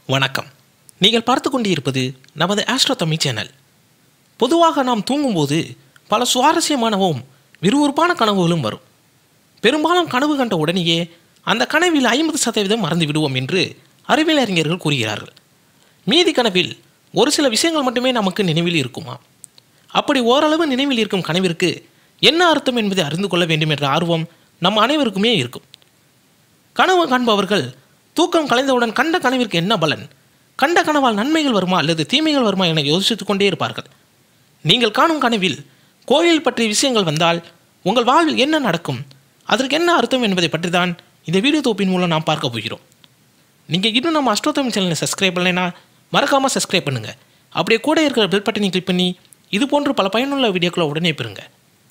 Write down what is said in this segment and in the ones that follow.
வணக்கம் நீங்கள் பார்த்து கொண்டிருப்பது நமது ஆஸ்ட்ரோ தமிழ் சேனல் பொதுவாக நாம் தூங்கும்போது பல சுவாரஸ்யமானவும் விறுவிறுப்பான கனவுகளும் வரும் பெரும்பாலும் கனவு கண்ட உடனேயே அந்த கனவில் ஐம்பது சதவீதம் மறந்து விடுவோம் என்று அறிவியல் அறிஞர்கள் கூறுகிறார்கள் மீதி கனவில் ஒரு சில விஷயங்கள் மட்டுமே நமக்கு நினைவில் இருக்குமா அப்படி ஓரளவு நினைவில் இருக்கும் கனவிற்கு என்ன அர்த்தம் என்பதை அறிந்து கொள்ள வேண்டும் என்ற ஆர்வம் நம் அனைவருக்குமே இருக்கும் கனவு காண்பவர்கள் தூக்கம் கலைந்தவுடன் கண்ட கனவிற்கு என்ன பலன் கண்ட கனவால் நன்மைகள் வருமா அல்லது தீமைகள் வருமா என யோசித்துக் கொண்டே இருப்பார்கள் நீங்கள் காணும் கனவில் கோயில் பற்றிய விஷயங்கள் வந்தால் உங்கள் வாழ்வில் என்ன நடக்கும் அதற்கு என்ன அர்த்தம் என்பதை பற்றி தான் இந்த வீடியோ தொகுப்பின் மூலம் நாம் பார்க்க போகிறோம் நீங்கள் இன்னும் நம்ம அஷ்டோத்தம் சேனலை சப்ஸ்கிரைப் பண்ணலைன்னா மறக்காமல் சப்ஸ்கிரைப் பண்ணுங்கள் அப்படியே கூட இருக்கிற பெல் பட்டனை கிளிக் பண்ணி இது போன்ற பல பயனுள்ள வீடியோக்களை உடனே பெறுங்க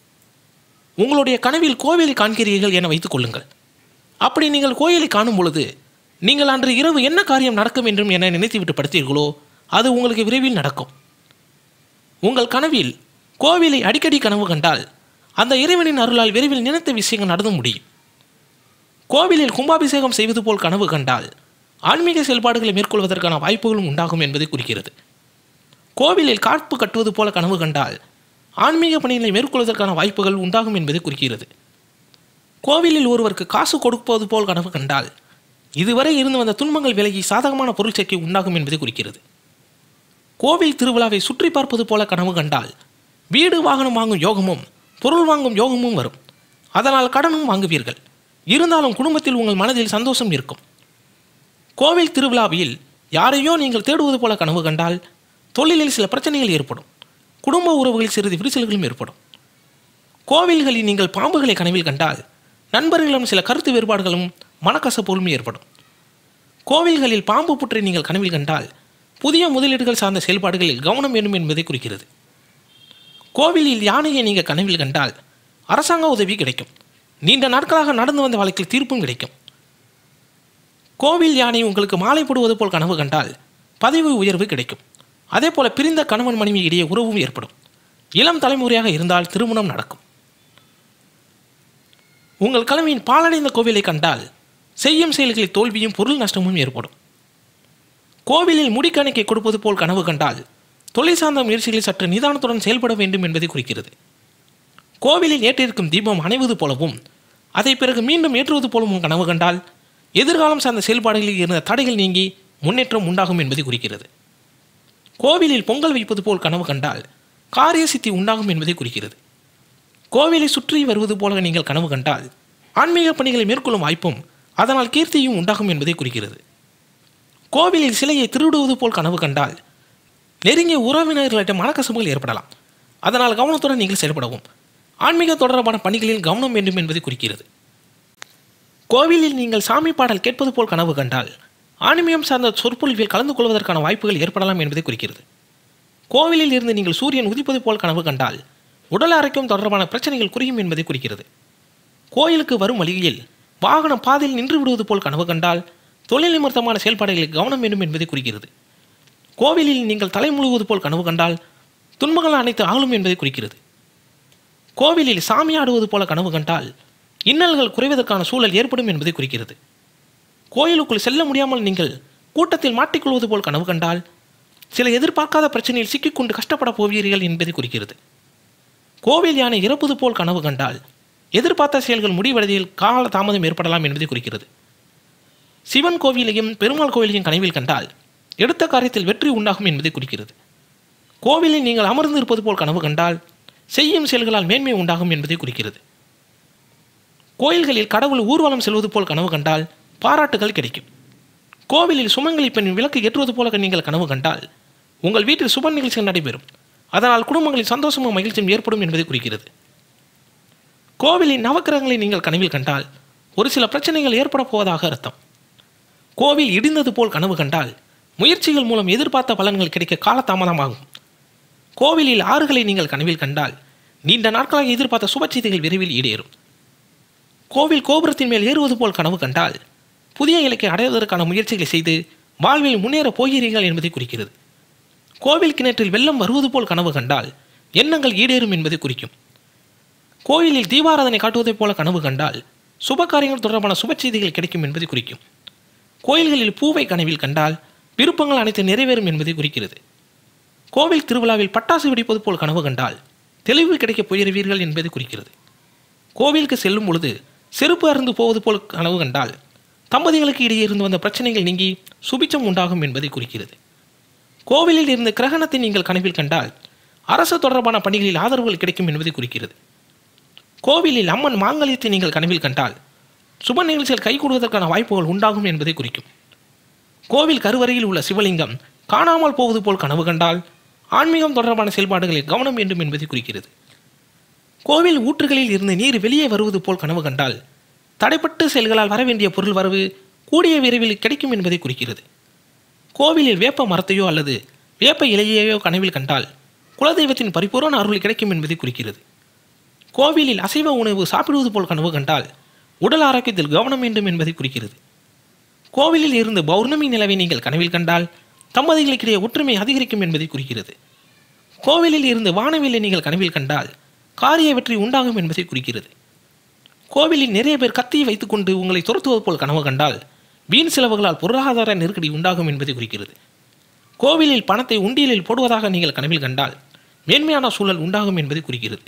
உங்களுடைய கனவில் கோவிலை காண்கிறீர்கள் என வைத்துக் கொள்ளுங்கள் அப்படி நீங்கள் கோயிலை காணும் பொழுது நீங்கள் அன்று இரவு என்ன காரியம் நடக்கும் என்றும் என நினைத்துவிட்டு படுத்தீர்களோ அது உங்களுக்கு விரைவில் நடக்கும் உங்கள் கனவில் கோவிலை அடிக்கடி கனவு கண்டால் அந்த இறைவனின் அருளால் விரைவில் நினைத்த விஷயங்கள் நடந்து முடியும் கோவிலில் கும்பாபிஷேகம் செய்வது போல் கனவு கண்டால் ஆன்மீக செயல்பாடுகளை மேற்கொள்வதற்கான வாய்ப்புகளும் உண்டாகும் என்பதை குறிக்கிறது கோவிலில் காப்பு கட்டுவது போல கனவு கண்டால் ஆன்மீக பணிகளை மேற்கொள்வதற்கான வாய்ப்புகள் உண்டாகும் என்பதை குறிக்கிறது கோவிலில் ஒருவருக்கு காசு கொடுப்பது போல் கனவு கண்டால் இதுவரை இருந்து வந்த துன்பங்கள் விலகி சாதகமான பொருள் சேர்க்கை உண்டாகும் என்பதை குறிக்கிறது கோவில் திருவிழாவை சுற்றி பார்ப்பது போல கனவு கண்டால் வீடு வாகனம் வாங்கும் யோகமும் பொருள் வாங்கும் யோகமும் வரும் அதனால் கடனும் வாங்குவீர்கள் இருந்தாலும் குடும்பத்தில் உங்கள் மனதில் சந்தோஷம் இருக்கும் கோவில் திருவிழாவில் யாரையோ நீங்கள் தேடுவது போல கனவு கண்டால் தொழிலில் சில பிரச்சனைகள் ஏற்படும் குடும்ப உறவுகளில் சிறிது விரிசல்களும் ஏற்படும் கோவில்களில் நீங்கள் பாம்புகளை கனவில் கண்டால் நண்பர்களிடம் சில கருத்து வேறுபாடுகளும் மனக்கசப்போலும் ஏற்படும் கோவில்களில் பாம்பு புற்றை நீங்கள் கனவில் கண்டால் புதிய முதலீடுகள் சார்ந்த செயல்பாடுகளில் கவனம் வேண்டும் என்பதை குறிக்கிறது கோவிலில் யானையை நீங்கள் கனவில் கண்டால் அரசாங்க உதவி கிடைக்கும் நீண்ட நாட்களாக நடந்து வந்த வழக்கில் தீர்ப்பும் கிடைக்கும் கோவில் யானை உங்களுக்கு மாலை போடுவது போல் கனவு கண்டால் பதவி உயர்வு கிடைக்கும் அதே போல பிரிந்த கணவன் மனைவி இடையே உறவும் ஏற்படும் இளம் தலைமுறையாக இருந்தால் திருமணம் நடக்கும் உங்கள் கனவின் பாலடைந்த கோவிலை கண்டால் செய்யும் செயல்களில் தோல்வியும் பொருள் நஷ்டமும் ஏற்படும் கோவிலில் முடிக்கணக்கை கொடுப்பது போல் கனவு கண்டால் தொழில் சார்ந்த முயற்சிகளில் சற்று நிதானத்துடன் செயல்பட வேண்டும் என்பதை குறிக்கிறது கோவிலில் ஏற்றிருக்கும் தீபம் அணைவது போலவும் அதை பிறகு மீண்டும் ஏற்றுவது போலவும் கனவு கண்டால் எதிர்காலம் சார்ந்த செயல்பாடுகளில் இருந்த தடைகள் நீங்கி முன்னேற்றம் உண்டாகும் என்பதை குறிக்கிறது கோவிலில் பொங்கல் வைப்பது போல் கனவு கண்டால் காரிய சித்தி உண்டாகும் என்பதை குறிக்கிறது கோவிலை சுற்றி வருவது போல நீங்கள் கனவு கண்டால் ஆன்மீக பணிகளை மேற்கொள்ளும் வாய்ப்பும் அதனால் கீர்த்தியும் உண்டாகும் என்பதை குறிக்கிறது கோவிலில் சிலையை திருடுவது போல் கனவு கண்டால் நெருங்கிய உறவினர்களிடம் மனக்கசப்புகள் ஏற்படலாம் அதனால் கவனத்துடன் நீங்கள் செயல்படவும் ஆன்மீக தொடர்பான பணிகளில் கவனம் வேண்டும் என்பதை குறிக்கிறது கோவிலில் நீங்கள் சாமி பாடல் கேட்பது போல் கனவு கண்டால் ஆன்மீகம் சார்ந்த சொற்பொழிவில் கலந்து கொள்வதற்கான வாய்ப்புகள் ஏற்படலாம் என்பதை குறிக்கிறது கோவிலில் இருந்து நீங்கள் சூரியன் உதிப்பது போல் கனவு கண்டால் உடல் ஆரோக்கியம் தொடர்பான பிரச்சனைகள் குறையும் என்பதை குறிக்கிறது கோயிலுக்கு வரும் வழியில் வாகனம் பாதையில் நின்று விடுவது போல் கனவு கண்டால் தொழில் நிமித்தமான செயல்பாடுகளில் கவனம் வேண்டும் என்பதை குறிக்கிறது கோவிலில் நீங்கள் தலை முழுவது போல் கனவு கண்டால் துன்பங்கள் அனைத்து ஆளும் என்பதை குறிக்கிறது கோவிலில் சாமி ஆடுவது போல கனவு கண்டால் இன்னல்கள் குறைவதற்கான சூழல் ஏற்படும் என்பதை குறிக்கிறது கோயிலுக்குள் செல்ல முடியாமல் நீங்கள் கூட்டத்தில் மாட்டிக்கொள்வது போல் கனவு கண்டால் சில எதிர்பார்க்காத பிரச்சனையில் சிக்கிக்கொண்டு கஷ்டப்பட போவீர்கள் என்பதை குறிக்கிறது கோவில் யானை இறப்பது போல் கனவு கண்டால் எதிர்பார்த்த செயல்கள் முடிவடைவதில் கால தாமதம் ஏற்படலாம் என்பதை குறிக்கிறது சிவன் கோவிலையும் பெருமாள் கோவிலையும் கனவில் கண்டால் எடுத்த காரியத்தில் வெற்றி உண்டாகும் என்பதை குறிக்கிறது கோவிலில் நீங்கள் அமர்ந்து இருப்பது போல் கனவு கண்டால் செய்யும் செயல்களால் மேன்மை உண்டாகும் என்பதை குறிக்கிறது கோயில்களில் கடவுள் ஊர்வலம் செல்வது போல் கனவு கண்டால் பாராட்டுகள் கிடைக்கும் கோவிலில் சுமங்கலி பெண் விளக்கு ஏற்றுவது போல நீங்கள் கனவு கண்டால் உங்கள் வீட்டில் சுப நிகழ்ச்சிகள் நடைபெறும் அதனால் குடும்பங்களில் சந்தோஷமும் மகிழ்ச்சியும் ஏற்படும் என்பதை குறிக்கிறது கோவிலின் நவக்கிரகங்களை நீங்கள் கனவில் கண்டால் ஒரு சில பிரச்சனைகள் ஏற்பட போவதாக அர்த்தம் கோவில் இடிந்தது போல் கனவு கண்டால் முயற்சிகள் மூலம் எதிர்பார்த்த பலன்கள் கிடைக்க காலதாமதமாகும் கோவிலில் ஆறுகளை நீங்கள் கனவில் கண்டால் நீண்ட நாட்களாக எதிர்பார்த்த சுப செய்திகள் விரைவில் ஈடேறும் கோவில் கோபுரத்தின் மேல் ஏறுவது போல் கனவு கண்டால் புதிய இலக்கை அடைவதற்கான முயற்சிகளை செய்து வாழ்வில் முன்னேறப் போகிறீர்கள் என்பதை குறிக்கிறது கோவில் கிணற்றில் வெள்ளம் வருவது போல் கனவு கண்டால் எண்ணங்கள் ஈடேறும் என்பதை குறிக்கும் கோயிலில் தீபாராதனை காட்டுவதைப் போல கனவு கண்டால் சுப காரியங்கள் தொடர்பான சுப செய்திகள் கிடைக்கும் என்பதை குறிக்கும் கோயில்களில் பூவை கனவில் கண்டால் விருப்பங்கள் அனைத்து நிறைவேறும் என்பதை குறிக்கிறது கோவில் திருவிழாவில் பட்டாசு வெடிப்பது போல் கனவு கண்டால் தெளிவு கிடைக்கப் போகிறவீர்கள் என்பதை குறிக்கிறது கோவிலுக்கு செல்லும் பொழுது செருப்பு அருந்து போவது போல் கனவு கண்டால் தம்பதிகளுக்கு இடையே இருந்து வந்த பிரச்சனைகள் நீங்கி சுபிச்சம் உண்டாகும் என்பதை குறிக்கிறது கோவிலில் இருந்த கிரகணத்தை நீங்கள் கனவில் கண்டால் அரசு தொடர்பான பணிகளில் ஆதரவுகள் கிடைக்கும் என்பதை குறிக்கிறது கோவிலில் அம்மன் மாங்கல்யத்தை நீங்கள் கனவில் கண்டால் சுப நிகழ்ச்சிகள் கைகூடுவதற்கான வாய்ப்புகள் உண்டாகும் என்பதை குறிக்கும் கோவில் கருவறையில் உள்ள சிவலிங்கம் காணாமல் போவது போல் கனவு கண்டால் ஆன்மீகம் தொடர்பான செயல்பாடுகளில் கவனம் வேண்டும் என்பதை குறிக்கிறது கோவில் ஊற்றுகளில் இருந்து நீர் வெளியே வருவது போல் கனவு கண்டால் தடைப்பட்டு செயல்களால் வரவேண்டிய பொருள் வரவு கூடிய விரைவில் கிடைக்கும் என்பதை குறிக்கிறது கோவிலில் வேப்ப மரத்தையோ அல்லது வேப்ப இலையையோ கனவில் கண்டால் குலதெய்வத்தின் பரிபூரண அருள் கிடைக்கும் என்பதை குறிக்கிறது கோவிலில் அசைவ உணவு சாப்பிடுவது போல் கனவு கண்டால் உடல் ஆரோக்கியத்தில் கவனம் வேண்டும் என்பதை குறிக்கிறது கோவிலில் இருந்து பௌர்ணமி நிலவை நீங்கள் கனவில் கண்டால் தம்பதிகளுக்கிடையே ஒற்றுமை அதிகரிக்கும் என்பதை குறிக்கிறது கோவிலில் இருந்து வானவில்லை நீங்கள் கனவில் கண்டால் காரிய வெற்றி உண்டாகும் என்பதை குறிக்கிறது கோவிலில் நிறைய பேர் கத்தியை வைத்துக்கொண்டு உங்களை துரத்துவது போல் கனவு கண்டால் வீண் செலவுகளால் பொருளாதார நெருக்கடி உண்டாகும் என்பதை குறிக்கிறது கோவிலில் பணத்தை உண்டியலில் போடுவதாக நீங்கள் கனவில் கண்டால் மேன்மையான சூழல் உண்டாகும் என்பதை குறிக்கிறது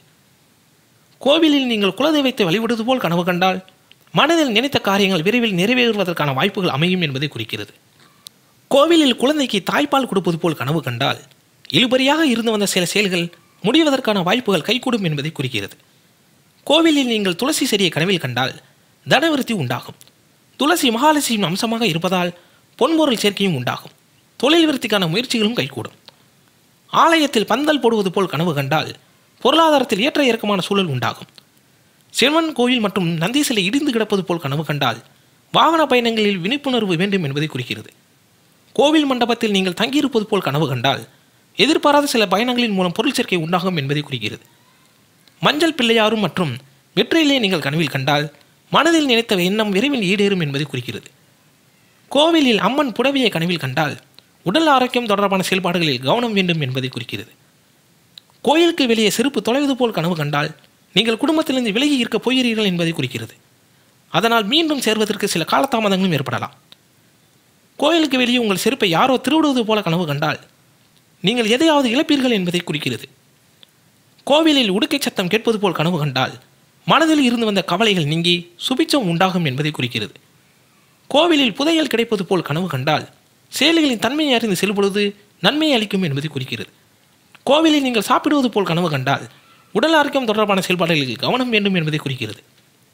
கோவிலில் நீங்கள் குலதெய்வத்தை வழிபடுவது போல் கனவு கண்டால் மனதில் நினைத்த காரியங்கள் விரைவில் நிறைவேறுவதற்கான வாய்ப்புகள் அமையும் என்பதை குறிக்கிறது கோவிலில் குழந்தைக்கு தாய்ப்பால் கொடுப்பது போல் கனவு கண்டால் இழுபறியாக இருந்து வந்த சில செயல்கள் முடிவதற்கான வாய்ப்புகள் கைகூடும் என்பதை குறிக்கிறது கோவிலில் நீங்கள் துளசி செடியை கனவில் கண்டால் தனவிருத்தி உண்டாகும் துளசி மகாலட்சுமியின் அம்சமாக இருப்பதால் பொன்பொருள் சேர்க்கையும் உண்டாகும் தொழில் விருத்திக்கான முயற்சிகளும் கைகூடும் ஆலயத்தில் பந்தல் போடுவது போல் கனவு கண்டால் பொருளாதாரத்தில் ஏற்ற இறக்கமான சூழல் உண்டாகும் சிவன் கோயில் மற்றும் நந்தி சிலை இடிந்து கிடப்பது போல் கனவு கண்டால் வாகன பயணங்களில் விழிப்புணர்வு வேண்டும் என்பதை குறிக்கிறது கோவில் மண்டபத்தில் நீங்கள் தங்கியிருப்பது போல் கனவு கண்டால் எதிர்பாராத சில பயணங்களின் மூலம் பொருள் சேர்க்கை உண்டாகும் என்பதை குறிக்கிறது மஞ்சள் பிள்ளையாரும் மற்றும் வெற்றிலே நீங்கள் கனவில் கண்டால் மனதில் நினைத்த எண்ணம் விரைவில் ஈடேறும் என்பதை குறிக்கிறது கோவிலில் அம்மன் புடவையை கனவில் கண்டால் உடல் ஆரோக்கியம் தொடர்பான செயல்பாடுகளில் கவனம் வேண்டும் என்பதை குறிக்கிறது கோயிலுக்கு வெளியே செருப்பு தொலைவது போல் கனவு கண்டால் நீங்கள் குடும்பத்திலிருந்து விலகி இருக்க போகிறீர்கள் என்பதை குறிக்கிறது அதனால் மீண்டும் சேர்வதற்கு சில காலதாமதங்களும் ஏற்படலாம் கோயிலுக்கு வெளியே உங்கள் செருப்பை யாரோ திருவிடுவது போல கனவு கண்டால் நீங்கள் எதையாவது இழப்பீர்கள் என்பதை குறிக்கிறது கோவிலில் உடுக்கை சத்தம் கேட்பது போல் கனவு கண்டால் மனதில் இருந்து வந்த கவலைகள் நீங்கி சுபிச்சம் உண்டாகும் என்பதை குறிக்கிறது கோவிலில் புதையல் கிடைப்பது போல் கனவு கண்டால் செயல்களின் தன்மையை அறிந்து செல்பொழுது நன்மையை அளிக்கும் என்பதை குறிக்கிறது கோவிலில் நீங்கள் சாப்பிடுவது போல் கனவு கண்டால் உடல் ஆரோக்கியம் தொடர்பான செயல்பாடுகளில் கவனம் வேண்டும் என்பதை குறிக்கிறது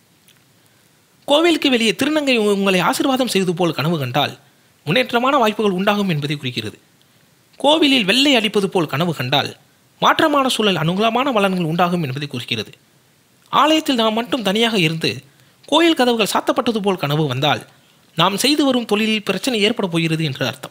கோவிலுக்கு வெளியே திருநங்கை உங்களை ஆசீர்வாதம் செய்வது போல் கனவு கண்டால் முன்னேற்றமான வாய்ப்புகள் உண்டாகும் என்பதை குறிக்கிறது கோவிலில் வெள்ளை அடிப்பது போல் கனவு கண்டால் மாற்றமான சூழல் அனுகூலமான பலன்கள் உண்டாகும் என்பதை குறிக்கிறது ஆலயத்தில் நாம் மட்டும் தனியாக இருந்து கோயில் கதவுகள் சாத்தப்பட்டது போல் கனவு வந்தால் நாம் செய்து வரும் தொழிலில் பிரச்சனை ஏற்பட போகிறது என்று அர்த்தம்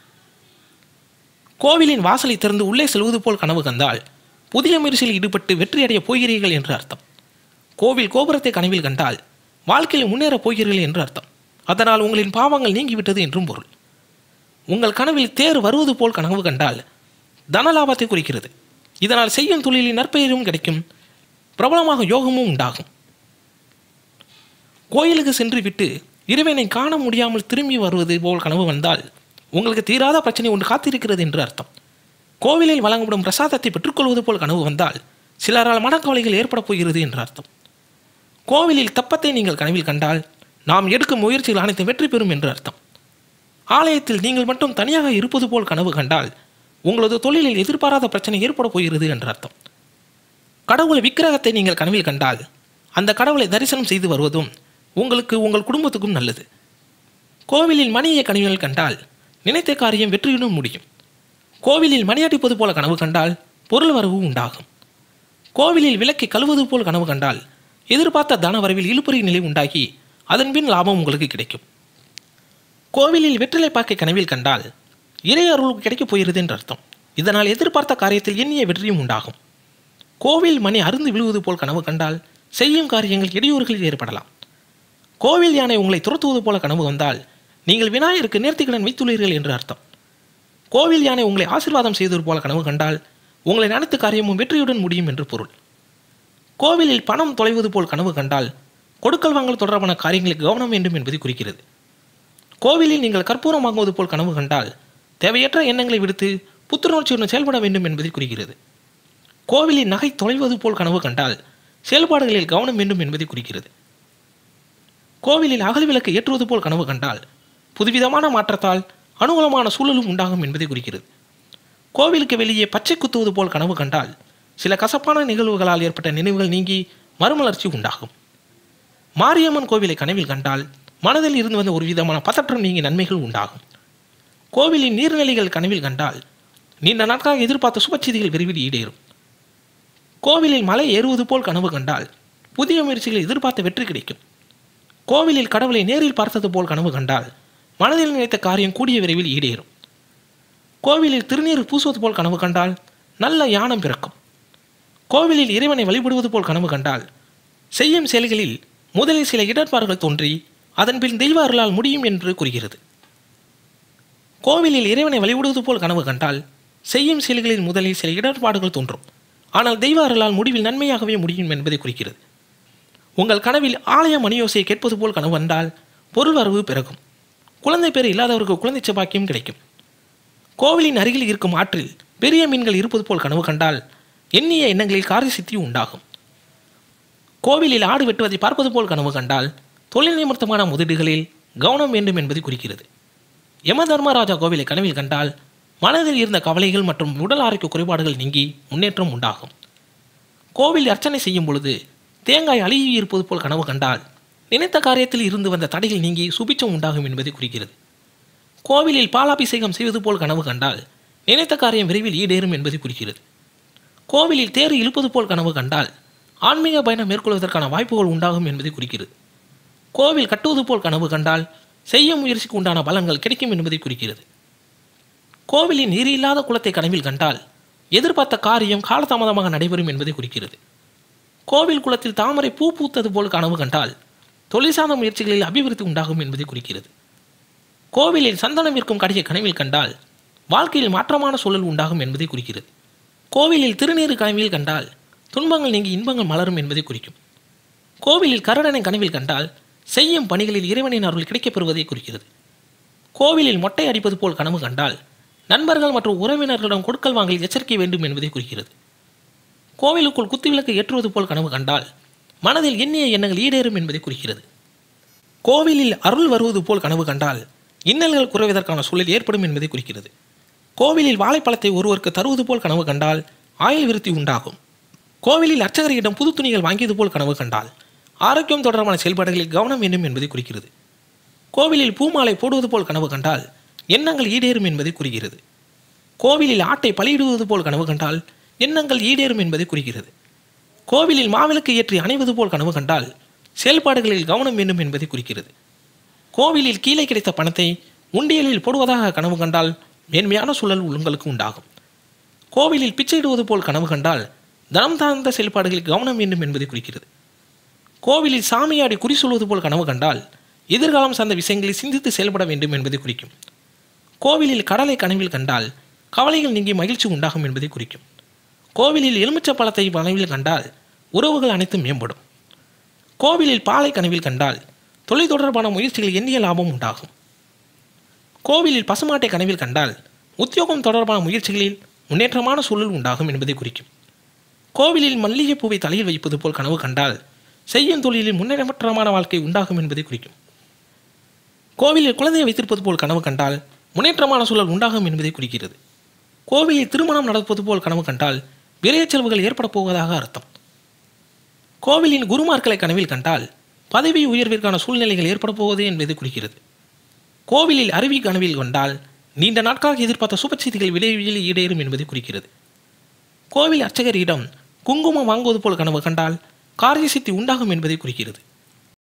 கோவிலின் வாசலை திறந்து உள்ளே செல்வது போல் கனவு கண்டால் புதிய முயற்சியில் ஈடுபட்டு வெற்றியடைய போகிறீர்கள் என்று அர்த்தம் கோவில் கோபுரத்தை கனவில் கண்டால் வாழ்க்கையில் முன்னேறப் போகிறீர்கள் என்று அர்த்தம் அதனால் உங்களின் பாவங்கள் நீங்கிவிட்டது என்றும் பொருள் உங்கள் கனவில் தேர் வருவது போல் கனவு கண்டால் தன லாபத்தை குறிக்கிறது இதனால் செய்யும் தொழிலில் நற்பெயரும் கிடைக்கும் பிரபலமாக யோகமும் உண்டாகும் கோயிலுக்கு சென்று விட்டு இறைவனை காண முடியாமல் திரும்பி வருவது போல் கனவு வந்தால் உங்களுக்கு தீராத பிரச்சனை ஒன்று காத்திருக்கிறது என்று அர்த்தம் கோவிலில் வழங்கப்படும் பிரசாதத்தை பெற்றுக்கொள்வது போல் கனவு வந்தால் சிலரால் மனக்கவலைகள் ஏற்பட போகிறது என்று அர்த்தம் கோவிலில் தப்பத்தை நீங்கள் கனவில் கண்டால் நாம் எடுக்கும் முயற்சிகள் அனைத்தும் வெற்றி பெறும் என்று அர்த்தம் ஆலயத்தில் நீங்கள் மட்டும் தனியாக இருப்பது போல் கனவு கண்டால் உங்களது தொழிலில் எதிர்பாராத பிரச்சனை ஏற்பட போகிறது என்று அர்த்தம் கடவுள் விக்கிரகத்தை நீங்கள் கனவில் கண்டால் அந்த கடவுளை தரிசனம் செய்து வருவதும் உங்களுக்கு உங்கள் குடும்பத்துக்கும் நல்லது கோவிலில் மணியை கனவில் கண்டால் நினைத்த காரியம் வெற்றியுடன் முடியும் கோவிலில் மணியடிப்பது போல கனவு கண்டால் பொருள் வரவு உண்டாகும் கோவிலில் விளக்கை கழுவது போல் கனவு கண்டால் எதிர்பார்த்த தன வரவில் இழுபறி நிலை உண்டாகி அதன்பின் லாபம் உங்களுக்கு கிடைக்கும் கோவிலில் வெற்றிலை பாக்கை கனவில் கண்டால் இறை அருள் கிடைக்கப் போகிறது என்று அர்த்தம் இதனால் எதிர்பார்த்த காரியத்தில் எண்ணிய வெற்றியும் உண்டாகும் கோவில் மணி அருந்து விழுவது போல் கனவு கண்டால் செய்யும் காரியங்கள் இடையூறுகளில் ஏற்படலாம் கோவில் யானை உங்களை துரத்துவது போல கனவு வந்தால் நீங்கள் விநாயகருக்கு நேர்த்திக்கடன் வைத்துள்ளீர்கள் என்று அர்த்தம் கோவில் யானை உங்களை ஆசீர்வாதம் செய்தது போல கனவு கண்டால் உங்களின் அனைத்து காரியமும் வெற்றியுடன் முடியும் என்று பொருள் கோவிலில் பணம் தொலைவது போல் கனவு கண்டால் கொடுக்கல் வாங்கல் தொடர்பான காரியங்களுக்கு கவனம் வேண்டும் என்பதை குறிக்கிறது கோவிலில் நீங்கள் கற்பூரம் வாங்குவது போல் கனவு கண்டால் தேவையற்ற எண்ணங்களை விடுத்து புத்துணர்ச்சியுடன் செயல்பட வேண்டும் என்பதை குறிக்கிறது கோவிலின் நகை தொலைவது போல் கனவு கண்டால் செயல்பாடுகளில் கவனம் வேண்டும் என்பதை குறிக்கிறது கோவிலில் அகல் விளக்கு ஏற்றுவது போல் கனவு கண்டால் புதுவிதமான மாற்றத்தால் அனுகூலமான சூழலும் உண்டாகும் என்பதை குறிக்கிறது கோவிலுக்கு வெளியே பச்சை குத்துவது போல் கனவு கண்டால் சில கசப்பான நிகழ்வுகளால் ஏற்பட்ட நினைவுகள் நீங்கி மறுமலர்ச்சி உண்டாகும் மாரியம்மன் கோவிலை கனவில் கண்டால் மனதில் இருந்து வந்த ஒரு விதமான பதற்றம் நீங்கி நன்மைகள் உண்டாகும் கோவிலின் நீர்நிலைகள் கனவில் கண்டால் நீண்ட நாட்களாக எதிர்பார்த்த சுபச்செய்திகள் விரைவில் ஈடேறும் கோவிலில் மலை ஏறுவது போல் கனவு கண்டால் புதிய முயற்சிகளில் எதிர்பார்த்த வெற்றி கிடைக்கும் கோவிலில் கடவுளை நேரில் பார்த்தது போல் கனவு கண்டால் மனதில் நினைத்த காரியம் கூடிய விரைவில் ஈடேறும் கோவிலில் திருநீர் பூசுவது போல் கனவு கண்டால் நல்ல யானம் பிறக்கும் கோவிலில் இறைவனை வழிபடுவது போல் கனவு கண்டால் செய்யும் செயல்களில் முதலில் சில இடர்பாடுகள் தோன்றி அதன் பின் தெய்வ அருளால் முடியும் என்று கூறுகிறது கோவிலில் இறைவனை வழிபடுவது போல் கனவு கண்டால் செய்யும் செயல்களில் முதலில் சில இடர்பாடுகள் தோன்றும் ஆனால் தெய்வ அருளால் முடிவில் நன்மையாகவே முடியும் என்பதை குறிக்கிறது உங்கள் கனவில் ஆலய மணியோசையை கேட்பது போல் கனவு கண்டால் பொருள் வரவு பிறகும் குழந்தை பேர் இல்லாதவருக்கு குழந்தை செபாக்கியம் கிடைக்கும் கோவிலின் அருகில் இருக்கும் ஆற்றில் பெரிய மீன்கள் இருப்பது போல் கனவு கண்டால் எண்ணிய எண்ணங்களில் காரிய சித்தி உண்டாகும் கோவிலில் ஆடு வெட்டுவதை பார்ப்பது போல் கனவு கண்டால் தொழில் நிமித்தமான முதலீடுகளில் கவனம் வேண்டும் என்பதை குறிக்கிறது யம தர்மராஜா கோவிலை கனவில் கண்டால் மனதில் இருந்த கவலைகள் மற்றும் உடல் ஆரோக்கிய குறைபாடுகள் நீங்கி முன்னேற்றம் உண்டாகும் கோவில் அர்ச்சனை செய்யும் பொழுது தேங்காய் அழுகி இருப்பது போல் கனவு கண்டால் நினைத்த காரியத்தில் இருந்து வந்த தடைகள் நீங்கி சுபிச்சம் உண்டாகும் என்பதை குறிக்கிறது கோவிலில் பாலாபிஷேகம் செய்வது போல் கனவு கண்டால் நினைத்த காரியம் விரைவில் ஈடேறும் என்பதை குறிக்கிறது கோவிலில் தேர் இழுப்பது போல் கனவு கண்டால் ஆன்மீக பயணம் மேற்கொள்வதற்கான வாய்ப்புகள் உண்டாகும் என்பதை குறிக்கிறது கோவில் கட்டுவது போல் கனவு கண்டால் செய்ய முயற்சிக்கு உண்டான பலன்கள் கிடைக்கும் என்பதை குறிக்கிறது கோவிலின் நீர் இல்லாத குளத்தை கனவில் கண்டால் எதிர்பார்த்த காரியம் காலதாமதமாக நடைபெறும் என்பதை குறிக்கிறது கோவில் குளத்தில் தாமரை பூ பூத்தது போல் கனவு கண்டால் தொழில் சார்ந்த முயற்சிகளில் அபிவிருத்தி உண்டாகும் என்பதை குறிக்கிறது கோவிலில் சந்தனம் விற்கும் கடையை கனவில் கண்டால் வாழ்க்கையில் மாற்றமான சூழல் உண்டாகும் என்பதை குறிக்கிறது கோவிலில் திருநீறு கனவில் கண்டால் துன்பங்கள் நீங்கி இன்பங்கள் மலரும் என்பதை குறிக்கும் கோவிலில் கருடனை கனவில் கண்டால் செய்யும் பணிகளில் இறைவனின் அருள் கிடைக்கப் பெறுவதை குறிக்கிறது கோவிலில் மொட்டை அடிப்பது போல் கனவு கண்டால் நண்பர்கள் மற்றும் உறவினர்களிடம் கொடுக்கல் வாங்கல் எச்சரிக்கை வேண்டும் என்பதை குறிக்கிறது கோவிலுக்குள் குத்துவிளக்கு ஏற்றுவது போல் கனவு கண்டால் மனதில் எண்ணிய எண்ணங்கள் ஈடேறும் என்பதை குறிக்கிறது கோவிலில் அருள் வருவது போல் கனவு கண்டால் இன்னல்கள் குறைவதற்கான சூழல் ஏற்படும் என்பதை குறிக்கிறது கோவிலில் வாழைப்பழத்தை ஒருவருக்கு தருவது போல் கனவு கண்டால் ஆயுள் விருத்தி உண்டாகும் கோவிலில் அர்ச்சகரிடம் புது துணிகள் வாங்கியது போல் கனவு கண்டால் ஆரோக்கியம் தொடர்பான செயல்பாடுகளில் கவனம் வேண்டும் என்பதை குறிக்கிறது கோவிலில் பூமாலை போடுவது போல் கனவு கண்டால் எண்ணங்கள் ஈடேறும் என்பதை குறிக்கிறது கோவிலில் ஆட்டை பலியிடுவது போல் கனவு கண்டால் எண்ணங்கள் ஈடேறும் என்பதை குறிக்கிறது கோவிலில் மாவிளக்கு ஏற்றி அணைவது போல் கனவு கண்டால் செயல்பாடுகளில் கவனம் வேண்டும் என்பதை குறிக்கிறது கோவிலில் கீழே கிடைத்த பணத்தை உண்டியலில் போடுவதாக கனவு கண்டால் மேன்மையான சூழல் உங்களுக்கு உண்டாகும் கோவிலில் பிச்சையிடுவது போல் கனவு கண்டால் தனம் சார்ந்த செயல்பாடுகளில் கவனம் வேண்டும் என்பதை குறிக்கிறது கோவிலில் சாமியாடி குறி சொல்வது போல் கனவு கண்டால் எதிர்காலம் சார்ந்த விஷயங்களை சிந்தித்து செயல்பட வேண்டும் என்பதை குறிக்கும் கோவிலில் கடலை கனவில் கண்டால் கவலைகள் நீங்கி மகிழ்ச்சி உண்டாகும் என்பதை குறிக்கும் கோவிலில் எலுமிச்சை பழத்தை கனவில் கண்டால் உறவுகள் அனைத்தும் மேம்படும் கோவிலில் பாலை கனவில் கண்டால் தொழில் தொடர்பான முயற்சிகள் எண்ணிய லாபம் உண்டாகும் கோவிலில் பசுமாட்டை கனவில் கண்டால் உத்தியோகம் தொடர்பான முயற்சிகளில் முன்னேற்றமான சூழல் உண்டாகும் என்பதை குறிக்கும் கோவிலில் மல்லிகைப்பூவை தலையில் வைப்பது போல் கனவு கண்டால் செய்யும் தொழிலில் முன்னேற்றமான வாழ்க்கை உண்டாகும் என்பதை குறிக்கும் கோவிலில் குழந்தையை வைத்திருப்பது போல் கனவு கண்டால் முன்னேற்றமான சூழல் உண்டாகும் என்பதை குறிக்கிறது கோவிலில் திருமணம் நடப்பது போல் கனவு கண்டால் விரைய செலவுகள் ஏற்பட போவதாக அர்த்தம் கோவிலின் குருமார்களை கனவில் கண்டால் பதவி உயர்விற்கான சூழ்நிலைகள் ஏற்பட போவது என்பதை குறிக்கிறது கோவிலில் அருவி கனவில் கொண்டால் நீண்ட நாட்களாக எதிர்பார்த்த சுப செய்திகள் விரைவில் ஈடேறும் என்பதை குறிக்கிறது கோவில் அர்ச்சகரிடம் குங்குமம் வாங்குவது போல் கனவு கண்டால் காரிய சித்தி உண்டாகும் என்பதை குறிக்கிறது